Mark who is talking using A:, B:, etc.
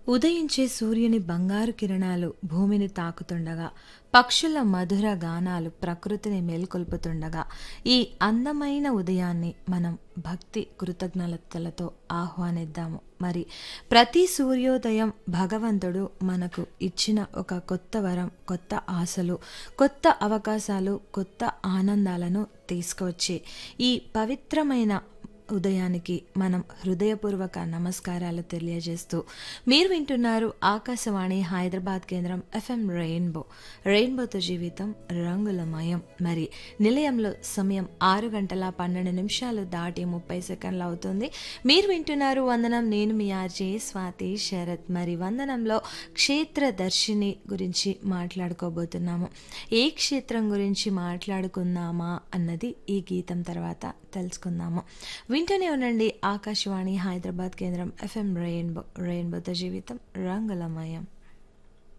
A: ఉదయించే సూర్యుని బంగారు కిరణాలు భూమిని తాకుతుండగా పక్షుల మధుర గానాలు ప్రకృతిని మేల్కొల్పుతుండగా ఈ అందమైన ఉదయాన్ని మనం భక్తి కృతజ్ఞతలతో ఆహ్వానిద్దాము మరి ప్రతి సూర్యోదయం భగవంతుడు మనకు ఇచ్చిన ఒక కొత్త వరం కొత్త ఆశలు కొత్త అవకాశాలు కొత్త ఆనందాలను తీసుకువచ్చే ఈ పవిత్రమైన ఉదయానికి మనం హృదయపూర్వక నమస్కారాలు తెలియజేస్తూ మీరు వింటున్నారు ఆకాశవాణి హైదరాబాద్ కేంద్రం ఎఫ్ఎం రెయిన్బో రెయిన్బోతో జీవితం రంగులమయం మరి నిలయంలో సమయం ఆరు గంటల పన్నెండు నిమిషాలు దాటి ముప్పై సెకండ్లు అవుతుంది మీరు వింటున్నారు వందనం నేను మీ ఆర్జే స్వాతి శరత్ మరి వందనంలో క్షేత్ర దర్శిని గురించి మాట్లాడుకోబోతున్నాము ఏ క్షేత్రం గురించి మాట్లాడుకుందామా అన్నది ఈ గీతం తర్వాత తెలుసుకుందాము వింటూనే ఉండండి ఆకాశవాణి హైదరాబాద్ కేంద్రం ఎఫ్ఎం రెయిన్బో రెయిన్బోతో జీవితం రంగులమయం